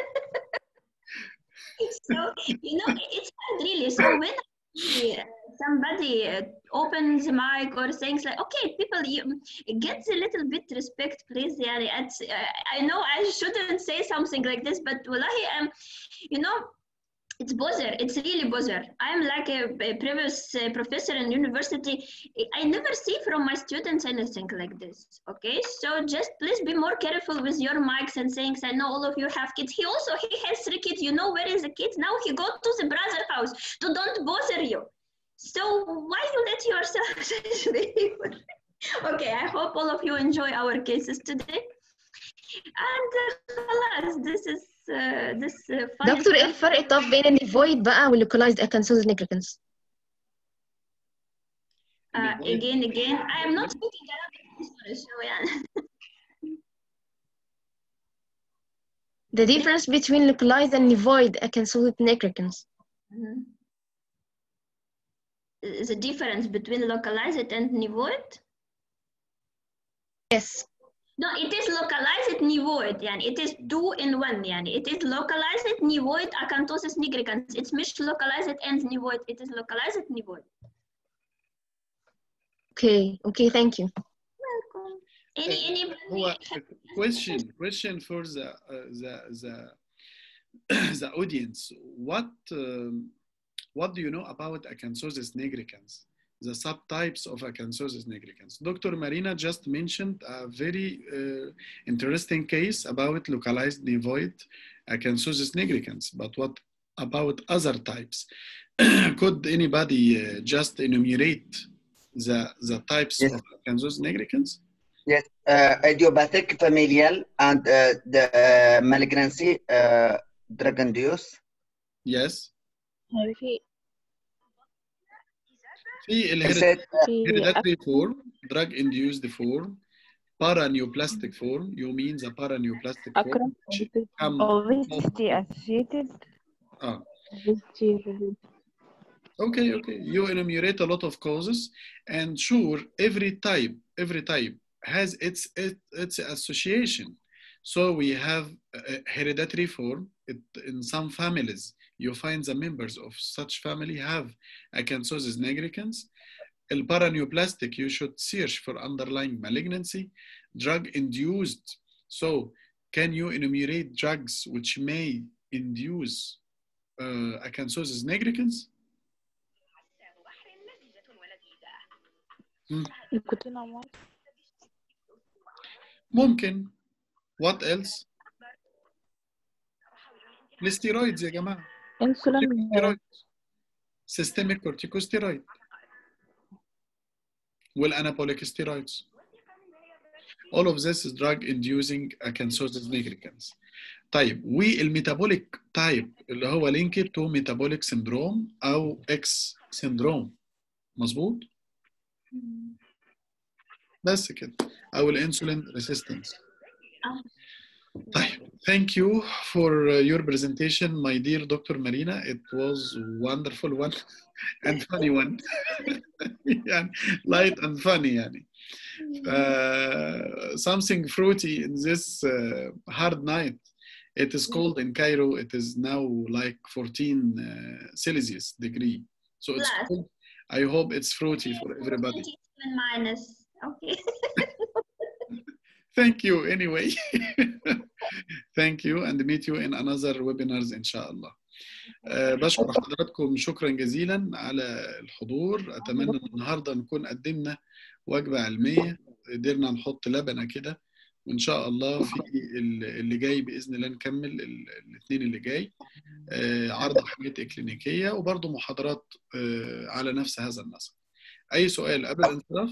so you know, it's hard really. So when uh, somebody uh, opens the mic or things like, okay, people, you get a little bit respect, please. Yeah, it's, uh, I know I shouldn't say something like this, but wallahi, um, you know, it's bother. It's really bother. I'm like a, a previous uh, professor in university. I never see from my students anything like this. Okay, so just please be more careful with your mics and things. I know all of you have kids. He also he has three kids. You know where is the kids now? He go to the brother house to don't bother you. So why you let yourself behave? okay, I hope all of you enjoy our cases today. And uh, خلاص, this is uh, this uh, funny دكتور ايه stuff. الفرق طب بين النيفويد بقى واللوكلايزد اكانسوز نيجريكنس Uh, again, again, I am not speaking Arabic sorry, so yeah. the difference between localized and nevoid acanthosed nigricans Mhm. The difference between localized and nevoid? yes No, it is localized nevoid. يعني it is two in one. يعني it is localized nevoid acanthosis nigricans. It's مش localized and nevoid. It is localized nevoid. okay okay thank you Welcome. Any any هو question question for the uh, the the the audience what um, what do you know about acanthosis nigricans the subtypes of acanthosis nigricans dr marina just mentioned a very uh, interesting case about localized nevoid acanthosis nigricans but what about other types could anybody uh, just enumerate the the types Yes. of acanthosis nigricans Yes, uh, idiopathic familial and uh, the uh, malignancy uh, drug-induced. yes في في I الهيريدي said uh, في hereditary form, drug induced form, paraneoplastic form you mean the paraneoplastic form أكرم which come obesity associated آه. obesity related Okay, okay. You enumerate a lot of causes, and sure, every type, every type has its its, its association. So we have a hereditary form. It, in some families, you find the members of such family have acanthosis nigricans. El paraneoplastic, you should search for underlying malignancy, drug-induced. So, can you enumerate drugs which may induce uh, acanthosis nigricans? نيكوتين أموال ممكن what else الستيرويدز يا جماعه انسولين corticosteroids systemic corticosteroid والanabolic steroids all of this is drug inducing acanthosis nigricans طيب والميتابوليك تايب اللي هو linked to metabolic syndrome او X syndrome مظبوط بس كده او الانسولين ريسيستنس طيب thank you for uh, your presentation my dear Dr. Marina it was wonderful one and funny one يعني light and funny يعني uh, something fruity in this uh, hard night it is cold in Cairo it is now like 14 uh, Celsius degree so it's Plus. cold. I hope it's fruity for everybody 27 minus. Okay. Thank you anyway. Thank you and meet you in another webinars إن شاء الله. أه بشكر حضراتكم شكرا جزيلا على الحضور أتمنى إن النهاردة نكون قدمنا وجبة علمية قدرنا نحط لبنة كده وإن شاء الله في ال- اللي جاي بإذن الله نكمل ال- الاثنين اللي جاي أه عرض حاجات إكلينيكية وبرضه محاضرات أه على نفس هذا النسق. أي سؤال قبل الانصراف؟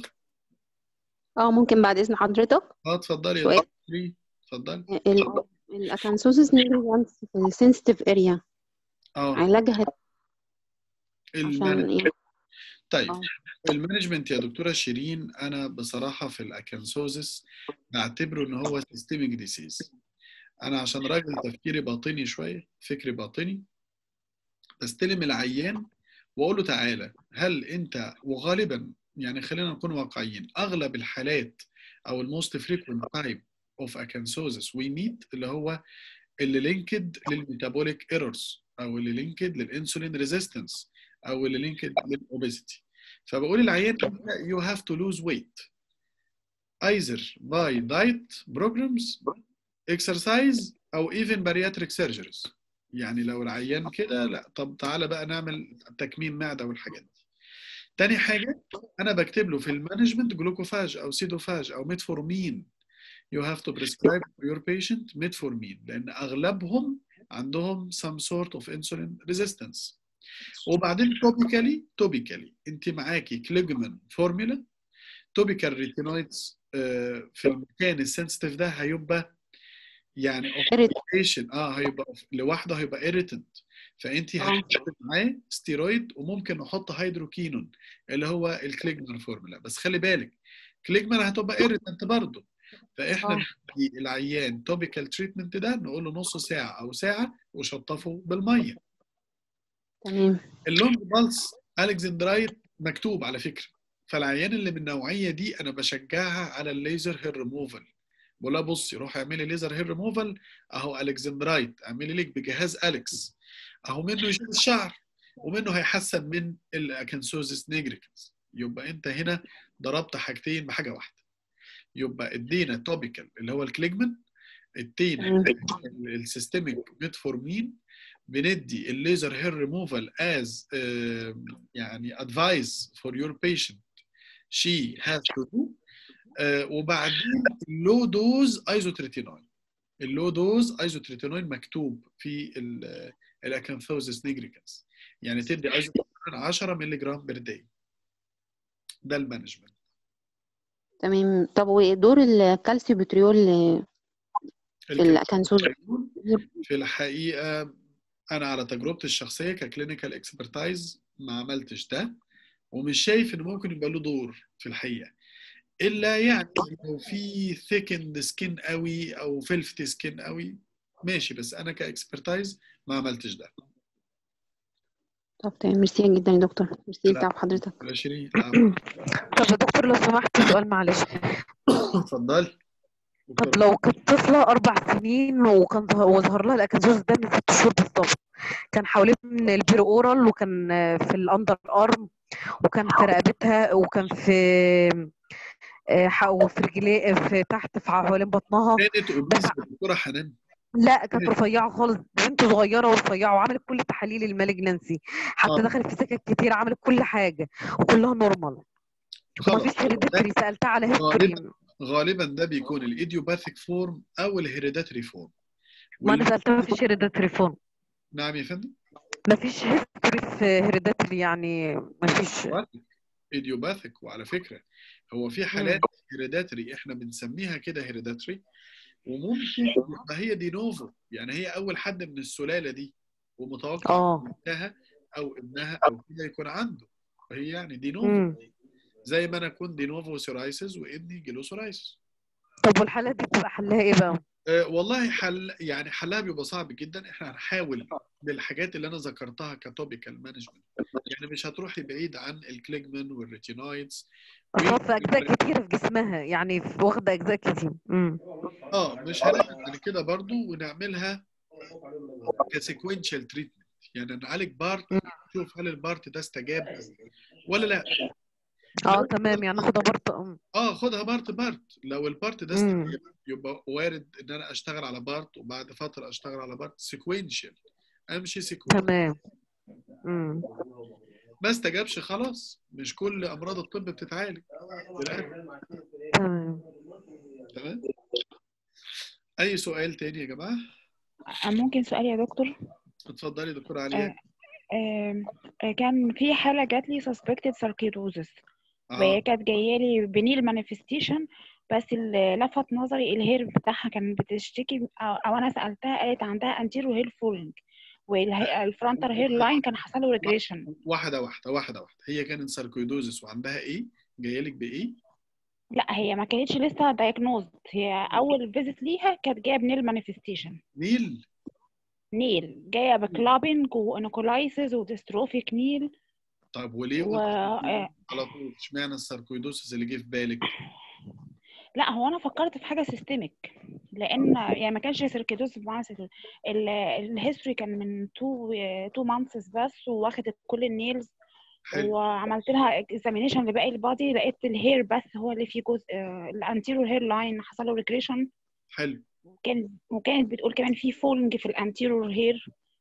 اه ممكن بعد إذن حضرتك اه اتفضلي يا سؤال؟ دكتور شيرين. اتفضلي. الأكانسوسيس نيجريانس في السنسيتيف اريا اه علاجها المانج- عشان ايه طيب اه المانجمنت يا دكتورة شيرين أنا بصراحة في الأكانسوزس بعتبره إن هو سيستميك ديسيز أنا عشان راجل تفكيري باطني شوية فكري باطني بستلم العيان وأقول له تعالى هل أنت وغالبا يعني خلينا نكون واقعيين أغلب الحالات أو الموست فريكوينت تايب اوف اكانسوزس وي ميت اللي هو اللي لينكد للميتابوليك ايرورز او اللي لينكد للانسولين ريزيستنس او اللي لينكد للاوبيسيتي فبقول للعيان you have to lose weight either by diet programs exercise او even bariatric surgeries يعني لو العيان كده لا طب تعالى بقى نعمل تكميم معده والحاجات دي تاني حاجه انا بكتب له في المانجمنت جلوكوفاج او سيدوفاج او ميتفورمين you have to prescribe for your patient metformin لان اغلبهم عندهم some sort of insulin resistance وبعدين توبيكالي توبيكالي انت معاكي كليجمان فورمولا توبيكال ريتينويدز في المكان السنسيتيف ده هيبقى يعني اوفيشن اه هيبقى لوحده هيبقى irritant فانت هتحط معاه ستيرويد وممكن نحط هيدروكينون اللي هو الكليجمان فورمولا بس خلي بالك كليجمان هتبقى irritant برضه فاحنا ندي العيان توبيكال تريتمنت ده نقول له نص ساعه او ساعه وشطفه بالميه تمام اللونج بالس الكسندرايت مكتوب على فكره فالعيان اللي من النوعيه دي انا بشجعها على الليزر هير ريموفال بقول لها بصي روحي اعملي ليزر هير ريموفال اهو الكسندرايت اعملي لك بجهاز اليكس اهو منه يشيل الشعر ومنه هيحسن من الاكنسوزيس نيجريكنس يبقى انت هنا ضربت حاجتين بحاجه واحده يبقى ادينا توبيكال اللي هو الكليجمان ادينا السيستميك ميتفورمين بندي الليزر هير ريموفال از يعني ادفايس فور يور بيشنت شي هاز تو دو وبعدين اللو دوز ايزوتريتينوين اللو دوز ايزوتريتينوين مكتوب في الاكانثوزيس نيجريكانس يعني تدي ايزوتريتينوين 10 مللي جرام بير داي ده المانجمنت تمام طب ودور الكالسيوبتريول في الاكانسوز في الحقيقه انا على تجربتي الشخصيه ككلينيكال اكسبرتايز ما عملتش ده ومش شايف ان ممكن يبقى له دور في الحقيقه الا يعني لو في ثيكند سكين قوي او فيلفتي سكين قوي ماشي بس انا كاكسبرتايز ما عملتش ده طب تمام ميرسي جدا يا دكتور ميرسي لا. تعب حضرتك ولا شيرين طب يا دكتور لو سمحت سؤال معلش اتفضلي طب لو كانت طفلة أربع سنين وكان ظه- وظهر لها الأكنزوز ده من ست شهور بالظبط كان حوالين البير أورال وكان في الأندر أرم وكان في رقبتها وكان في آه، ح- وفي رجليه في تحت في حوالين بطنها كانت اوبيس دكتوره حنان لا كانت رفيعة خالص بنت صغيرة ورفيعة وعملت كل تحاليل المالجنسي حتى آه. دخلت في سكك كتير عملت كل حاجة وكلها نورمال خلاص ومفيش هيريديتري سألتها على هيستوري غالبا غالبا ده بيكون الايديوباثيك فورم او الهيريداتري فورم ما أنا سألتها مفيش هيريديتري فورم نعم يا فندم مفيش هيستوري في هيريديتري يعني مفيش ايديوباثيك وعلى فكره هو في حالات هيريداتري احنا بنسميها كده هيريداتري وممكن يبقى هي دي نوفو يعني هي اول حد من السلاله دي ومتوقع اه بنتها او ابنها او كده يكون عنده فهي يعني دي نوفو مم. زي ما انا اكون دي نوفو سورايسيس وابني جلوسورايسيس طب والحالات دي بتبقى حلها ايه بقى؟ أه والله حل يعني حلها بيبقى صعب جدا احنا هنحاول بالحاجات اللي انا ذكرتها كتوبيكال مانجمنت يعني مش هتروحي بعيد عن الكليجمان والريتينويدز اصلا في اجزاء كتيره في جسمها يعني في- واخده اجزاء كتير امم اه مش هنعمل بعد كده برضو ونعملها كسيكونشال تريتمنت يعني نعالج بارت نشوف هل البارت ده استجاب ولا لا اه تمام يعني اخدها برضه أم. اه خدها بارت بارت لو البارت ده مم. استجاب يبقى وارد ان انا اشتغل على بارت وبعد فتره اشتغل على بارت سيكوينشال امشي سيكوينشال تمام امم ما استجابش خلاص مش كل امراض الطب بتتعالج بالآخر. تمام تمام اي سؤال تاني يا جماعه ممكن سؤال يا دكتور اتفضلي دكتور آه، عليا آم، آه، كان في حالة جات لي suspected sarcoidosis اه وهي كانت جاية لي بنيل مانيفستيشن بس اللي لفت نظري الهير بتاعها كانت بتشتكي أو, أو أنا سألتها قالت عندها anterior hair falling والفرونتال هير لاين كان حصل له ريجريشن واحده واحده واحده واحده هي كانت ساركويدوزس وعندها ايه جايه لك بايه لا هي ما كانتش لسه diagnosed هي أول فيزيت ليها كانت جاية بنيل مانيفستيشن نيل نيل جاية بكلابينج وانكولايسيس وديستروفيك نيل طيب وليه و... قلت آه، على طول اشمعنى الساركويدوسس اللي جه في بالك لا هو انا فكرت في حاجه سيستميك لان يعني ما كانش سيركيدوز بمعنى سيركيدوز الهيستوري كان من تو تو مانثس بس واخدت كل النيلز حلو وعملت لها اكزامينيشن لباقي البادي لقيت الهير بس هو اللي فيه جزء الانتيريور هير لاين حصل له ريجريشن حلو وكان وكانت بتقول كمان في فولنج في الانتيريور هير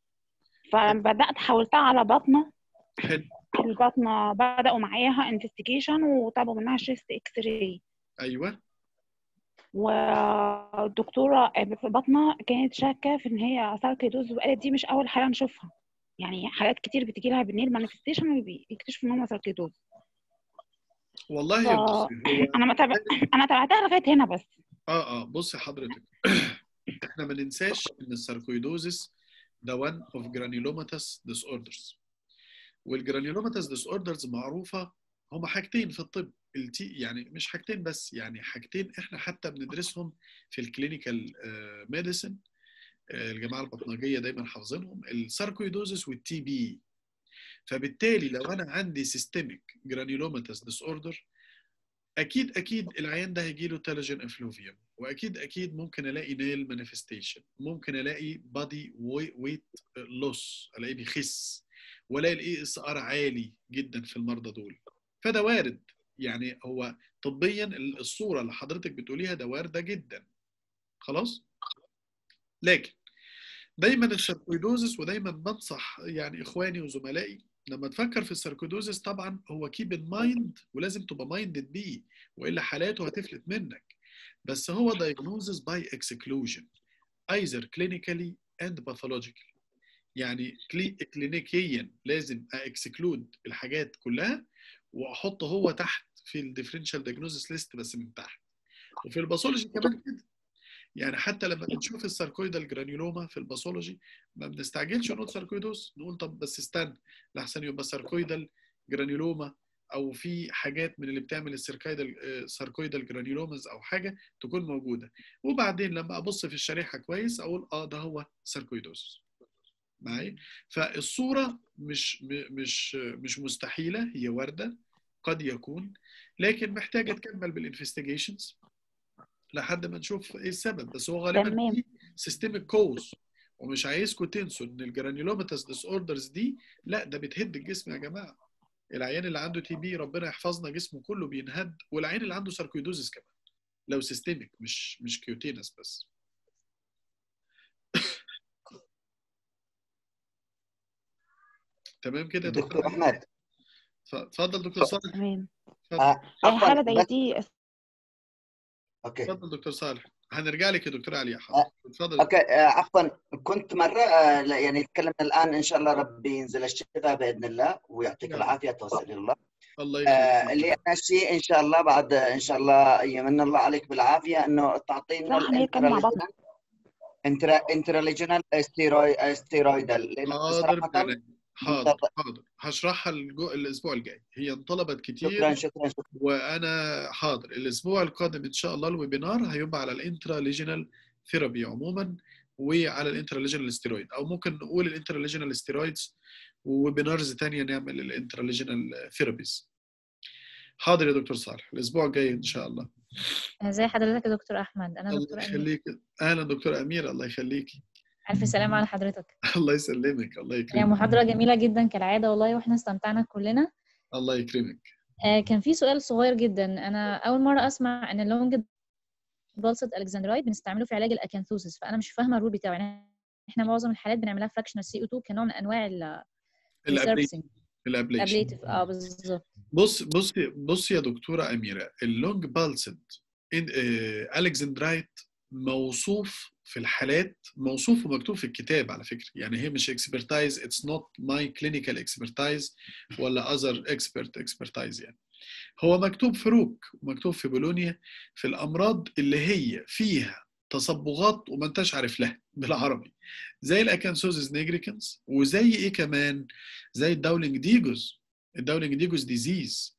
فبدات حولتها على بطنه حلو البطنه بداوا معاها انفستيجيشن وطلبوا منها شيست اكس راي ايوه والدكتورة في بطنها كانت شاكة في إن هي ساركيدوز وقالت دي مش أول حالة نشوفها يعني حالات كتير بتجي لها بالنيل مانيفستيشن وبيكتشفوا إن هم ساركيدوز والله ف... يا بصي هو أنا متابع... أنا تابعتها لغاية هنا بس اه اه بصي حضرتك احنا ما ننساش ان الساركويدوزس ده one of granulomatous disorders والجرانيولوماتس ديس اوردرز معروفه هما حاجتين في الطب التي يعني مش حاجتين بس يعني حاجتين احنا حتى بندرسهم في الكلينيكال ميديسن الجماعه البطنجيه دايما حافظينهم الساركويدوزس والتي بي فبالتالي لو انا عندي سيستميك جرانيولوماتس ديس اوردر اكيد اكيد العيان ده هيجي له تالجين افلوفيوم واكيد اكيد ممكن الاقي نيل مانيفستيشن ممكن الاقي بادي ويت لوس الاقيه بيخس والاقي الاي اس ار عالي جدا في المرضى دول فده وارد يعني هو طبيا الصوره اللي حضرتك بتقوليها ده وارده جدا خلاص لكن دايما الساركويدوزس ودايما بنصح يعني اخواني وزملائي لما تفكر في الساركويدوزس طبعا هو كيب ان مايند ولازم تبقى مايندد بيه والا حالاته هتفلت منك بس هو diagnosis by exclusion either clinically and pathologically يعني كلينيكيا لازم اكسكلود الحاجات كلها واحطه هو تحت في الديفرنشال دايجنوزس ليست بس من تحت وفي الباثولوجي كمان كده يعني حتى لما بنشوف الساركويدال جرانيولوما في الباثولوجي ما بنستعجلش نقول ساركويدوز نقول طب بس استنى لحسن يبقى ساركويدال جرانيولوما او في حاجات من اللي بتعمل السيركايدال ساركويدال جرانيولومز او حاجه تكون موجوده وبعدين لما ابص في الشريحه كويس اقول اه ده هو ساركويدوز معايا فالصوره مش مش مش مستحيله هي وارده قد يكون لكن محتاجه تكمل بالانفستيجيشنز لحد ما نشوف ايه السبب بس هو غالبا تمام. في سيستميك كوز ومش عايزكم تنسوا ان الجرانيولوماتس ديس اوردرز دي لا ده بتهد الجسم يا جماعه العيان اللي عنده تي بي ربنا يحفظنا جسمه كله بينهد والعيان اللي عنده ساركويدوزس كمان لو سيستميك مش مش كيوتينس بس تمام كده يا دكتور دكتور احمد ف- اتفضل دكتور صالح تمام اتفضل آه، يعني حالة عفوا زي بس دي اوكي اتفضل دكتور صالح هنرجع لك يا دكتور علي آه، حاضر اتفضل اوكي آه، عفوا كنت مره آه، لا، يعني تكلمنا الان ان شاء الله ربي ينزل الشفاء باذن الله ويعطيك نعم. العافيه توصل الله الله آه، يخليك اللي انا الشيء ان شاء الله بعد ان شاء الله يمن الله عليك بالعافيه انه تعطينا صح نتكلم مع بعض انترا انتراليجنال ستيروي ستيرويدال لان حاضر صراحه معنا حاضر منتظر حاضر هشرحها الجو... الاسبوع الجاي هي انطلبت كتير شكرا شكرا شكرا وانا حاضر الاسبوع القادم ان شاء الله الويبينار هيبقى على الانترا ليجنال ثيرابي عموما وعلى الانترا ليجنال ستيرويد او ممكن نقول الانترا ليجنال ستيرويدز وويبينارز تانية نعمل الانترا ليجنال ثيرابيز حاضر يا دكتور صالح الاسبوع الجاي ان شاء الله ازي حضرتك يا دكتور احمد انا الله دكتور امير يخليك اهلا دكتور امير الله يخليكي الف سلامه على حضرتك الله يسلمك الله هي يكرمك محاضره جميله جدا كالعاده والله واحنا استمتعنا كلنا الله يكرمك آه، كان في سؤال صغير جدا انا اول مره اسمع ان اللونج بالسد الكسندرايد بنستعمله في علاج الاكانثوسس فانا مش فاهمه الرول بتاعه يعني احنا معظم الحالات بنعملها فراكشنال سي او 2 كنوع من انواع الابليشن الابليشن الابليتيف اه بالظبط بص بص بص يا دكتوره اميره اللونج بالسد الكسندرايت موصوف في الحالات موصوف ومكتوب في الكتاب على فكره يعني هي مش اكسبرتايز اتس نوت ماي كلينيكال اكسبرتايز ولا اذر اكسبرت اكسبرتايز يعني هو مكتوب في روك ومكتوب في بولونيا في الامراض اللي هي فيها تصبغات وما انتش عارف لها بالعربي زي الاكانسوزيس نيجريكنس وزي ايه كمان زي الداولينج ديجوز الداولينج ديجوز ديزيز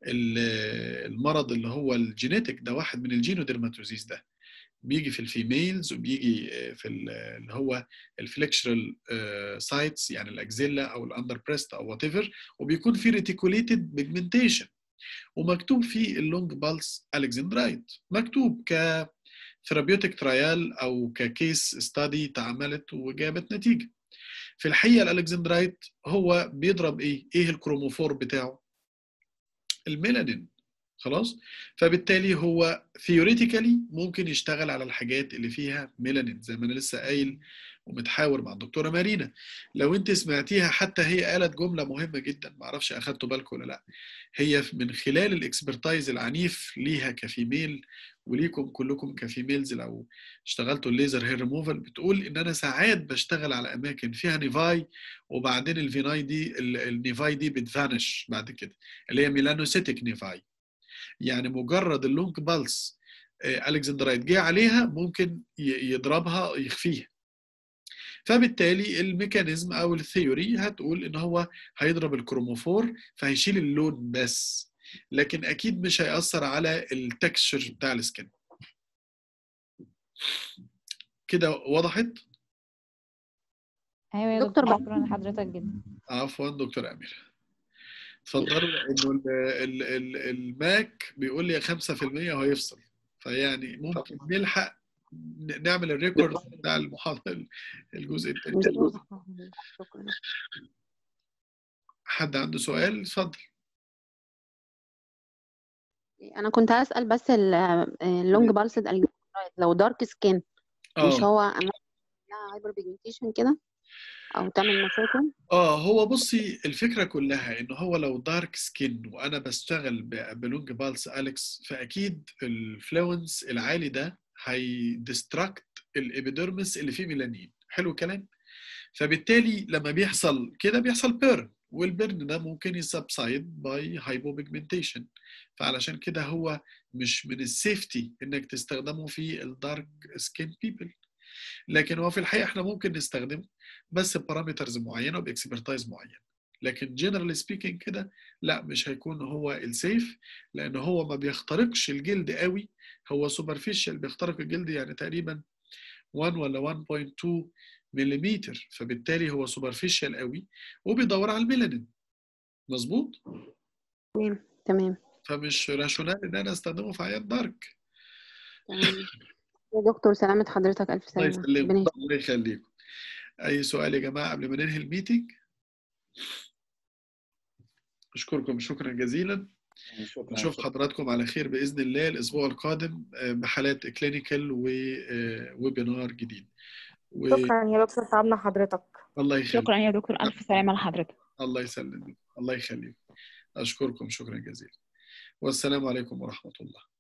المرض اللي هو الجينيتك ده واحد من الجينوديرماتوزيز ده بيجي في الفيميلز وبيجي في اللي هو الفليكشرال سايتس يعني الاكزيلا او الاندر بريست او وات ايفر وبيكون في ريتيكوليتد بيجمنتيشن ومكتوب فيه اللونج بالس الكسندرايت مكتوب ك ثيرابيوتيك ترايال او ككيس ستادي اتعملت وجابت نتيجه في الحقيقه الالكسندرايت هو بيضرب ايه ايه الكروموفور بتاعه الميلانين خلاص فبالتالي هو ثيوريتيكالي ممكن يشتغل على الحاجات اللي فيها ميلانين زي ما انا لسه قايل ومتحاور مع الدكتوره مارينا لو انت سمعتيها حتى هي قالت جمله مهمه جدا معرفش اخدتوا بالكم ولا لا هي من خلال الاكسبرتايز العنيف ليها كفيميل وليكم كلكم كفيميلز لو اشتغلتوا الليزر هير ريموفال بتقول ان انا ساعات بشتغل على اماكن فيها نيفاي وبعدين الفيناي دي النيفاي دي بتفانش بعد كده اللي هي ميلانوسيتك نيفاي يعني مجرد اللونج بالس الكسندرايت جه عليها ممكن يضربها يخفيها فبالتالي الميكانيزم او الثيوري هتقول ان هو هيضرب الكروموفور فهيشيل اللون بس لكن اكيد مش هيأثر على التكستشر بتاع السكن كده وضحت ايوه يا دكتور دكتور بعد- شكرا لحضرتك جدا عفوا دكتور امير اتفضلوا لانه ال- ال- ال- الماك بيقول لي 5% وهيفصل فيعني ممكن نلحق ن- نعمل الريكورد بتاع المحاضره الجزء الثاني شكرا حد عنده سؤال اتفضل انا كنت هسأل بس اللونج بالسد لو دارك سكين مش اه هو أنا لها هايبر بيجمنتيشن كده او تعمل مشاكل اه هو بصي الفكره كلها ان هو لو دارك سكين وانا بشتغل ب- بلونج بالس اليكس فاكيد الفلوينس العالي ده هيدستراكت الابيديرمس اللي فيه ميلانين حلو الكلام فبالتالي لما بيحصل كده بيحصل بيرن والبيرن ده ممكن يسبسايد باي هايبوبيجمنتيشن فعلشان كده هو مش من السيفتي انك تستخدمه في الدارك سكين بيبل لكن هو في الحقيقه احنا ممكن نستخدمه بس ببارامترز معينه وباكسبرتايز معين لكن جنرال سبيكينج كده لا مش هيكون هو السيف لان هو ما بيخترقش الجلد قوي هو سوبرفيشال بيخترق الجلد يعني تقريبا 1 ولا 1.2 ملم فبالتالي هو سوبرفيشال قوي وبيدور على الميلانين مظبوط تمام تمام فمش راشونال ان انا استخدمه في عيان دارك تمام يا دكتور سلامة حضرتك ألف الله سلامة يسلمك ربنا الله يخليكم اي سؤال يا جماعه قبل ما ننهي الميتنج اشكركم شكرا جزيلا شكرا نشوف حضراتكم على خير باذن الله الاسبوع القادم آه، بحالات كلينيكال وويبينار جديد والله شكرا يا دكتور تعبنا حضرتك يخليك شكرا يا دكتور ألف سلامة لحضرتك الله يسلمك الله يخليك اشكركم شكرا جزيلا والسلام عليكم ورحمه الله